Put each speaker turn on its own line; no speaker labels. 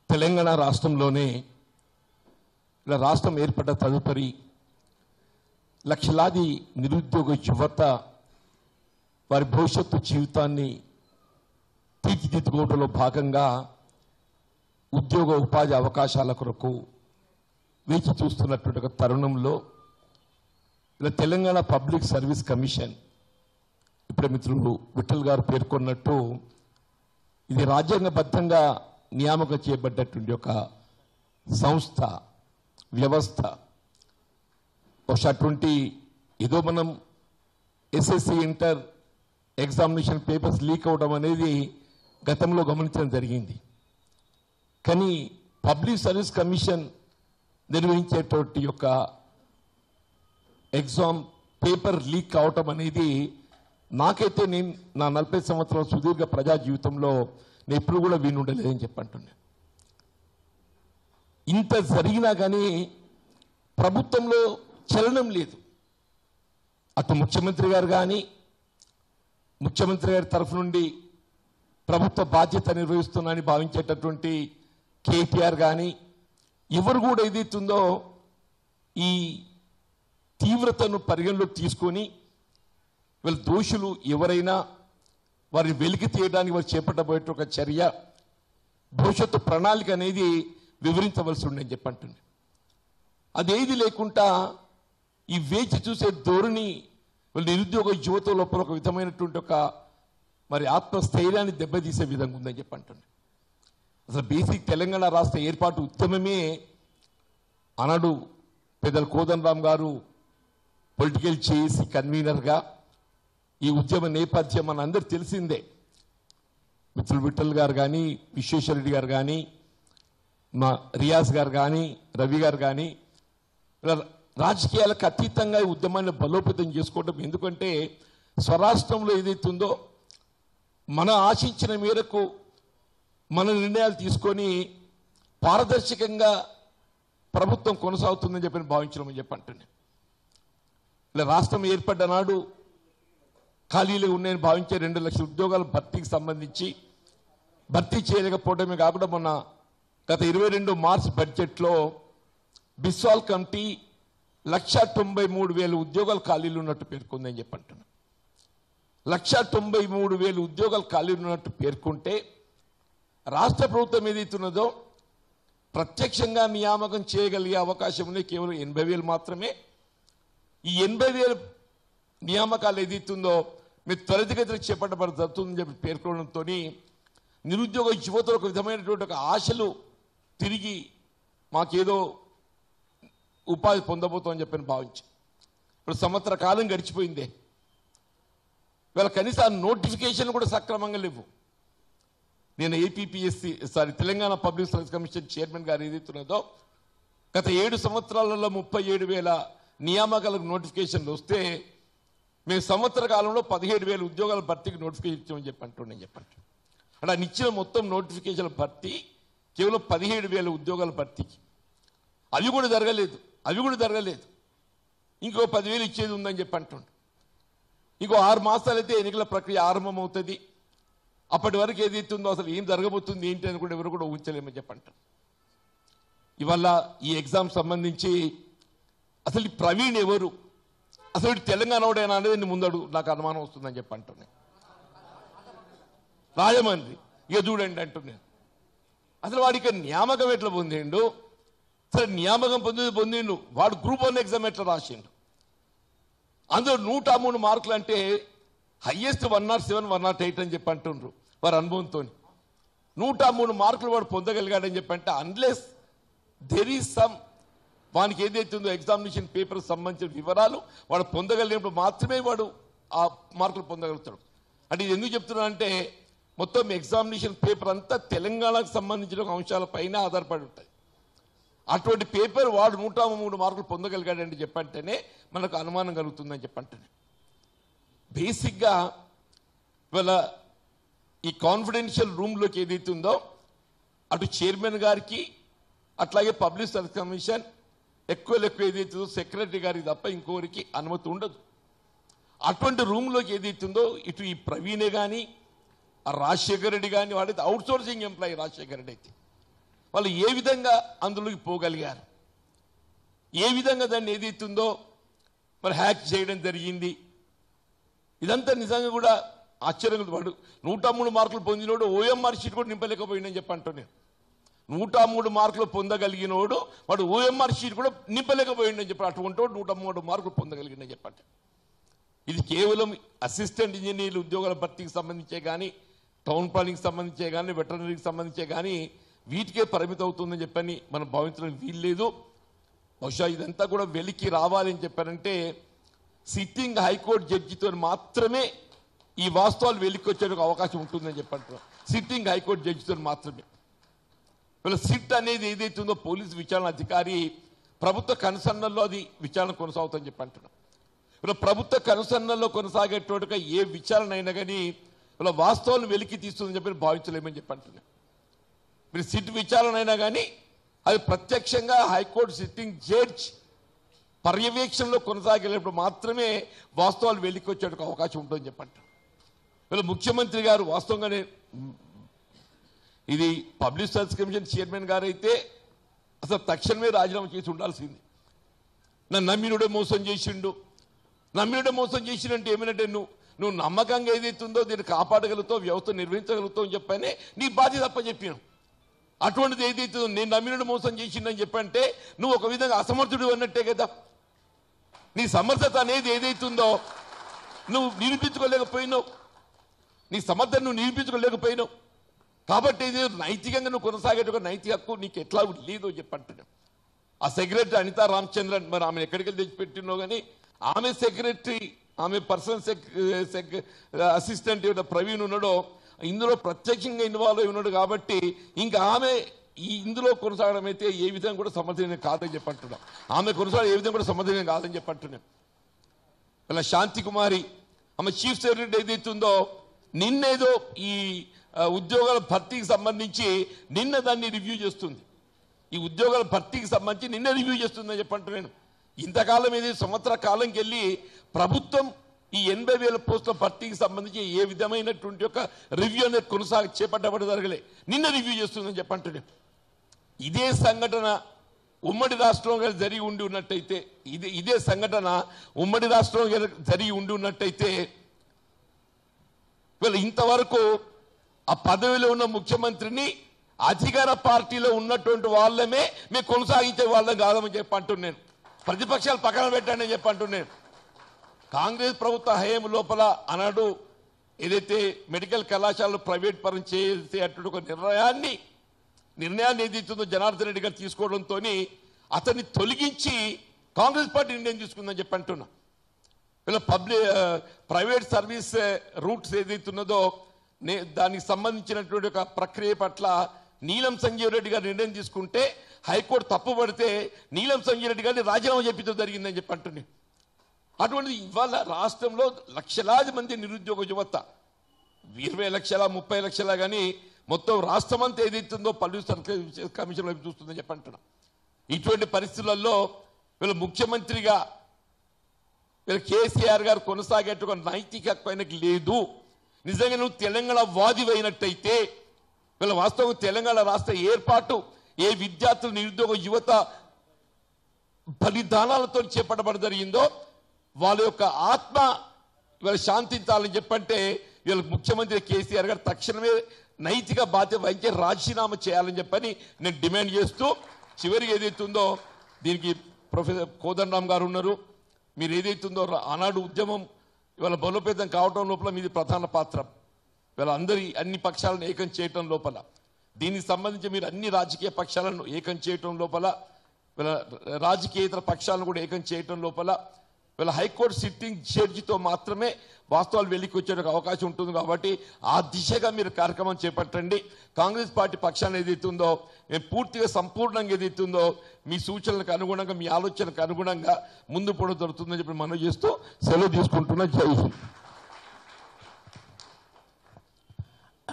తెలంగాణ రాష్ట్రంలోనే ఇలా రాష్ట్రం ఏర్పడ్డ తదుపరి లక్షలాది నిరుద్యోగ యువత వారి భవిష్యత్తు జీవితాన్ని తీర్చిదిద్దుకోవడంలో భాగంగా ఉద్యోగ ఉపాధి అవకాశాల కొరకు వేచి చూస్తున్నటువంటి ఒక తరుణంలో ఇలా తెలంగాణ పబ్లిక్ సర్వీస్ కమిషన్ ఇప్పుడే మిత్రులు విఠల్ గారు పేర్కొన్నట్టు ఇది రాజ్యాంగబద్ధంగా నియామకం చేయబడ్డటువంటి ఒక సంస్థ వ్యవస్థ బహుశా అటువంటి ఏదో మనం SSC inter examination papers leak అవడం అనేది గతంలో గమనించడం జరిగింది కానీ పబ్లిక్ సర్వీస్ కమిషన్ నిర్వహించేటువంటి యొక్క ఎగ్జామ్ పేపర్ లీక్ అవటం అనేది నాకైతే నేను నా నలభై సంవత్సరాల సుదీర్ఘ ప్రజా జీవితంలో నేను ఎప్పుడు కూడా వినుండలేదని చెప్పంటున్నాను ఇంత జరిగినా కానీ ప్రభుత్వంలో చలనం లేదు అటు ముఖ్యమంత్రి గారు కానీ ముఖ్యమంత్రి గారి తరఫు నుండి ప్రభుత్వ బాధ్యత నిర్వహిస్తున్నానని భావించేటటువంటి కేటీఆర్ కానీ ఎవరు కూడా ఏదైతుందో ఈ తీవ్రతను పరిగణలోకి తీసుకొని వీళ్ళ దోషులు ఎవరైనా వారిని వెలికి తీయడానికి వారు చేపట్టబోయే ఒక చర్య భవిష్యత్తు ప్రణాళిక అనేది వివరించవలసి ఉందని చెప్పంటుంది అదేది లేకుండా ఈ వేచి చూసే ధోరణి వీళ్ళ నిరుద్యోగ యువత లోపల ఒక విధమైనటువంటి ఒక మరి ఆత్మస్థైర్యాన్ని దెబ్బతీసే విధంగా ఉందని చెప్పంటుంది అసలు బేసిక్ తెలంగాణ రాష్ట్ర ఏర్పాటు ఉద్యమమే ఆనాడు పెద్దల కోదండరామ్ గారు పొలిటికల్ చేసి కన్వీనర్గా ఈ ఉద్యమ నేపథ్యం మన అందరు తెలిసిందే మిత్రులు విఠల్ గారు కానీ విశ్వేశ్వరరెడ్డి గారు కానీ మా రియాజ్ గారు కానీ రవి గారు కానీ ఇలా రాజకీయాలకు అతీతంగా ఈ ఉద్యమాన్ని బలోపేతం చేసుకోవడం ఎందుకంటే స్వరాష్ట్రంలో ఏదైతుందో మన ఆశించిన మేరకు మన నిర్ణయాలు తీసుకొని పారదర్శకంగా ప్రభుత్వం కొనసాగుతుందని చెప్పి భావించడం చెప్పి అంటున్నాను ఇలా రాష్ట్రం ఏర్పడ్డ నాడు ఖాళీలు ఉన్నాయని భావించే రెండు లక్షల ఉద్యోగాల భర్తీకి సంబంధించి భర్తీ చేయలేకపోవడమే కాకుండా మొన్న గత ఇరవై రెండు మార్చ్ బడ్జెట్లో బిస్వాల్ కమిటీ లక్ష తొంభై మూడు వేల ఉద్యోగాలు ఖాళీలు ఉన్నట్టు పేర్కొందని చెప్పి అంటున్నాను లక్ష తొంభై మూడు వేల ఉద్యోగాలు ఖాళీలు ఉన్నట్టు పేర్కొంటే రాష్ట్ర ప్రభుత్వం ఏదైతున్నదో ప్రత్యక్షంగా నియామకం చేయగలిగే అవకాశం ఉంది కేవలం ఎనభై వేలు మాత్రమే ఈ ఎనభై వేల నియామకాలు ఏదైతుందో మీరు త్వరితగతిన చేపట్టబడి జరుగుతుందని చెప్పి పేర్కొనడంతో నిరుద్యోగ యువతలో ఒక విధమైనటువంటి ఒక ఆశలు తిరిగి మాకేదో ఉపాధి పొందబోతామని చెప్పని భావించి ఇప్పుడు సంవత్సర కాలం గడిచిపోయిందే వీళ్ళ కనీసం ఆ నోటిఫికేషన్ కూడా సక్రమంగా లేవు నేను APPSC sorry Telangana public service commission chairman గారు ఏదైతున్నదో గత ఏడు సంవత్సరాలలో ముప్పై ఏడు వేల నియామకాలకు నోటిఫికేషన్లు వస్తే మేము సంవత్సర కాలంలో పదిహేడు వేల ఉద్యోగాల భర్తీకి నోటిఫికేషన్ ఇచ్చామని చెప్పి అంటున్నాను చెప్పండి అంటే ఆయన ఇచ్చిన మొత్తం నోటిఫికేషన్ల భర్తీ కేవలం పదిహేడు వేల ఉద్యోగాల భర్తీకి అవి కూడా జరగలేదు అవి కూడా జరగలేదు ఇంకో పదివేలు ఇచ్చేది ఉందని చెప్పి అంటుండు ఇంకో ఆరు మాసాలు అయితే ఎన్నికల ప్రక్రియ ఆరంభం అవుతుంది అప్పటి వరకు ఏదైతే ఉందో అసలు ఏం జరగబోతుంది ఏంటి అని కూడా ఎవరు కూడా ఊహించలేమని చెప్పంటారు ఇవాళ ఈ ఎగ్జామ్ సంబంధించి అసలు ఈ ప్రవీణ్ ఎవరు అసలు వీడు తెలంగాణ వాడేనా అనేది నేను ముందడు నాకు అనుమానం వస్తుందని చెప్పి అంటున్నాను రాజమండ్రి ఇక చూడండి అంటున్నాను అసలు వాడికి నియామకం ఎట్లా పొందిండు సరే నియామకం పొంది పొందిండు వాడు గ్రూప్ వన్ ఎగ్జామ్ ఎట్లా రాసిండు అందులో నూట మూడు మార్కులు అంటే highest one nought seven one nought eight అని చెప్పి అంటుండ్రు వారి అనుభవంతో నూట మూడు మార్కులు వాడు పొందగలిగాడని చెప్పి అంటే అన్లెస్ దెర్ ఈస్ సమ్ వానికి ఏదైతే ఉందో ఎగ్జామినేషన్ పేపర్ సంబంధించిన వివరాలు వాడు పొందగలిగినప్పుడు మాత్రమే వాడు ఆ మార్కులు పొందగలుగుతాడు అంటే ఇది ఎందుకు చెప్తున్నా అంటే మొత్తం ఎగ్జామినేషన్ పేపర్ అంతా తెలంగాణకు సంబంధించిన అంశాలపైన ఆధారపడి ఉంటుంది అటువంటి పేపర్ వాడు నూట మూడు మార్కులు పొందగలిగాడని చెప్పంటేనే మనకు అనుమానం కలుగుతుందని చెప్పంటేనే బేసిక్గా ఇవాళ ఈ కాన్ఫిడెన్షియల్ రూమ్లోకి ఏదైతే ఉందో అటు చైర్మన్ గారికి అట్లాగే పబ్లిక్ సర్వీస్ కమిషన్ ఎక్కువ ఎక్కువ ఏదైతుందో సెక్రటరీ గారికి తప్ప ఇంకోరికి అనుమతి ఉండదు అటువంటి రూమ్లోకి ఏదైతుందో ఇటు ఈ ప్రవీణే కానీ ఆ రాజశేఖర రెడ్డి కానీ వాడైతే outsourcing employee Rajasekhara Reddy అయితే వాళ్ళు ఏ విధంగా అందులోకి పోగలిగారు ఏ విధంగా దాన్ని ఏదైతుందో మరి హ్యాక్ చేయడం జరిగింది ఇదంతా నిజంగా కూడా ఆశ్చర్యంగా ఉంది. వాడు నూట మూడు మార్కులు పొందినోడు ఓఎంఆర్ షీట్ కూడా నింపలేకపోయిందని చెప్పి అంటూ నేను నూట మూడు మార్కులు పొందగలిగినోడు వాడు ఓఎంఆర్ షీట్ కూడా నింపలేకపోయిందని చెప్పి అటువంటి వాడు నూట మూడు మార్కులు పొందగలిగిందని చెప్పండి ఇది కేవలం అసిస్టెంట్ ఇంజనీర్ల ఉద్యోగాల భర్తీకి సంబంధించే కానీ టౌన్ ప్లానింగ్కి సంబంధించే కానీ వెటర్నరీకి సంబంధించే కానీ వీటికే పరిమితం అవుతుందని చెప్పని మనం భావించడం వీల్లేదు బహుశా ఇదంతా కూడా వెలికి రావాలని చెప్పారంటే సిట్టింగ్ హైకోర్టు జడ్జితో మాత్రమే ఈ వాస్తవాలు వెలికి వచ్చే అవకాశం ఉంటుందని చెప్పంటున్నాం సిట్టింగ్ హైకోర్టు జడ్జితో మాత్రమే వీళ్ళ సిట్ అనేది ఏదైతుందో పోలీసు విచారణ అధికారి ప్రభుత్వ కనుసన్నల్లో అది విచారణ కొనసాగుతుందని చెప్పి అంటున్నాం వీళ్ళ ప్రభుత్వ కనుసన్నల్లో కొనసాగేటట్టుగా ఏ విచారణ అయినా కానీ వీళ్ళ వాస్తవాలను వెలికి తీస్తుందని చెప్పి భావించలేమని చెప్పి అంటున్నాం మీరు సిట్ విచారణ అయినా కానీ అది ప్రత్యక్షంగా హైకోర్టు సిట్టింగ్ జడ్జ్ పర్యవేక్షణలో కొనసాగేటప్పుడు మాత్రమే వాస్తవాలు వెలికి వచ్చేందుకు అవకాశం ఉంటుందని చెప్పంట వీళ్ళ ముఖ్యమంత్రి గారు వాస్తవంగానే మ్, ఇది పబ్లిక్ సర్వీస్ కమిషన్ చైర్మన్ గారు అయితే అసలు తక్షణమే రాజీనామా చేసి ఉండాల్సింది నన్ను నమ్మినుడే మోసం చేసిండు నమ్మినుడే మోసం చేసినంటే ఏమిటంటే నువ్వు నువ్వు నమ్మకంగా ఏదైతుందో దీన్ని కాపాడగలుగుతావు వ్యవస్థ నిర్వహించగలుగుతావు అని చెప్పనే నీ బాధ్యత తప్ప చెప్పాను అటువంటిది ఏదైతుందో నేను నమ్మినుడు మోసం చేసిందని చెప్పంటే నువ్వు ఒక విధంగా అసమర్థుడు అన్నట్టే కదా నీ సమర్థత అనేది ఏదైతుందో నువ్వు నిరూపించుకోలేకపోయినావు నీ సమర్థన నువ్వు నిరూపించుకోలేకపోయినావు కాబట్టి ఇది నైతికంగా నువ్వు కొనసాగేట నైతిక హక్కు నీకు ఎట్లా లేదు అని చెప్పంటున్నావు ఆ సెక్రటరీ అనితా రామచంద్రన్ మరి ఆమె ఎక్కడికి వెళ్ళి తెచ్చిపెట్టినో కానీ ఆమె సెక్రటరీ ఆమె పర్సనల్ సెక్ సెక్ అసిస్టెంట్ ఎవరైతే ప్రవీణ్ ఉన్నాడో ఇందులో ప్రత్యక్షంగా ఇన్వాల్వ్ అయి ఉన్నాడు కాబట్టి ఇంకా ఆమె ఈ ఇందులో కొనసాగడం అయితే ఏ విధంగా కూడా సమర్థనీయం కాదని చెప్పంటున్నాం ఆమె కొనసాగడం ఏ విధంగా కూడా సమర్థనీయం కాదని చెప్పంటున్నాం ఇలా శాంతి కుమారి ఆమె చీఫ్ సెక్రటరీ ఏదైతుందో నిన్నేదో ఈ ఆ, ఉద్యోగాల భర్తీకి సంబంధించి నిన్న దాన్ని రివ్యూ చేస్తుంది ఈ ఉద్యోగాల భర్తీకి సంబంధించి నిన్న రివ్యూ చేస్తుందని చెప్పంటే నేను ఇంతకాలం ఇది సంవత్సర కాలంకి వెళ్ళి ప్రభుత్వం ఈ ఎనభై వేల పోస్టుల భర్తీకి సంబంధించి ఏ విధమైనటువంటి ఒక రివ్యూ అనేది కొనసాగ చేపట్టబడి జరగలే నిన్న రివ్యూ చేస్తుందని చెప్పంటే నేను ఇదే సంఘటన ఉమ్మడి రాష్ట్రంలో జరిగి ఉండి ఉన్నట్టయితే ఇదే ఇదే సంఘటన ఉమ్మడి రాష్ట్రంలో జరిగి ఉండి ఉన్నట్టయితే వీళ్ళు ఇంతవరకు ఆ పదవిలో ఉన్న ముఖ్యమంత్రిని అధికార పార్టీలో ఉన్నటువంటి వాళ్ళమే మేము కొనసాగించే వాళ్ళం కాదని చెప్పి అంటున్నాను ప్రతిపక్షాలు పక్కన పెట్టండి అని చెప్పి అంటున్నాను కాంగ్రెస్ ప్రభుత్వ హయాం లోపల అన్నాడు ఏదైతే మెడికల్ కళాశాలలు ప్రైవేట్ పరం చేసే అటువంటి ఒక నిర్ణయాన్ని నిర్ణయాన్ని ఏదైతుందో జనార్దన్ రెడ్డి గారు తీసుకోవడంతో అతన్ని తొలగించి కాంగ్రెస్ పార్టీ నిర్ణయం తీసుకుందని చెప్పి అంటున్నా వీళ్ళ పబ్లిక్ ప్రైవేట్ సర్వీస్ రూట్స్ ఏదైతున్నదో నే దానికి సంబంధించినటువంటి ఒక ప్రక్రియ పట్ల నీలం సంజీవ్ రెడ్డి గారు నిర్ణయం తీసుకుంటే హైకోర్టు తప్పుపడితే నీలం సంజీవ్ రెడ్డి గారిని రాజీనామా చేపించడం జరిగిందని చెప్పి అంటున్నాను అటువంటిది ఇవాళ రాష్ట్రంలో లక్షలాది మంది నిరుద్యోగ యువత ఇరవై లక్షల ముప్పై లక్షల కానీ మొత్తం రాష్ట్రం అంతా ఏదైతుందో పల్లి సర్కిల్ కమిషన్ వైపు చూస్తుందని చెప్పి అంటున్నా ఇటువంటి పరిస్థితులలో వీళ్ళ ముఖ్యమంత్రిగా వీళ్ళ కేసీఆర్ గారు కొనసాగేట్టుగా నైతిక హక్కు ఆయనకి లేదు నిజంగా నువ్వు తెలంగాణ వాది అయినట్టయితే వీళ్ళ వాస్తవం తెలంగాణ రాష్ట్ర ఏర్పాటు ఏ విద్యార్థులు నిరుద్యోగ యువత బలిదానాలతో చేపట్టబడి జరిగిందో వాళ్ళ యొక్క ఆత్మ ఇవాళ శాంతించాలని చెప్పంటే వీళ్ళ ముఖ్యమంత్రి కేసీఆర్ గారు తక్షణమే నైతిక బాధ్యత వహించి రాజీనామా చేయాలని చెప్పని నేను డిమాండ్ చేస్తూ చివరికి ఏదైతుందో దీనికి ప్రొఫెసర్ కోదండరామ్ గారు ఉన్నారు మీరు ఏదైతుందో ఆనాడు ఉద్యమం ఇవాళ బలోపేతం కావటం లోపల మీది ప్రధాన పాత్ర ఇవాళ అందరి అన్ని పక్షాలను ఏకం చేయటం లోపల దీనికి సంబంధించి మీరు అన్ని రాజకీయ పక్షాలను ఏకం చేయటం లోపల వీళ్ళ రాజకీయేతర పక్షాలను కూడా ఏకం చేయటం లోపల వీళ్ళ హైకోర్టు సిట్టింగ్ జడ్జితో మాత్రమే వాస్తవాలు వెలికి వచ్చేందుకు అవకాశం ఉంటుంది కాబట్టి ఆ దిశగా మీరు కార్యక్రమం చేపట్టండి కాంగ్రెస్ పార్టీ పక్షాన్ని ఏదైతే ఉందో మేము పూర్తిగా సంపూర్ణంగా ఏదైతే ఉందో మీ సూచనలకు అనుగుణంగా మీ ఆలోచనకు అనుగుణంగా ముందు కూడా దొరుకుతుందని చెప్పి మనం చేస్తూ సెలవు తీసుకుంటున్నా జై హింద్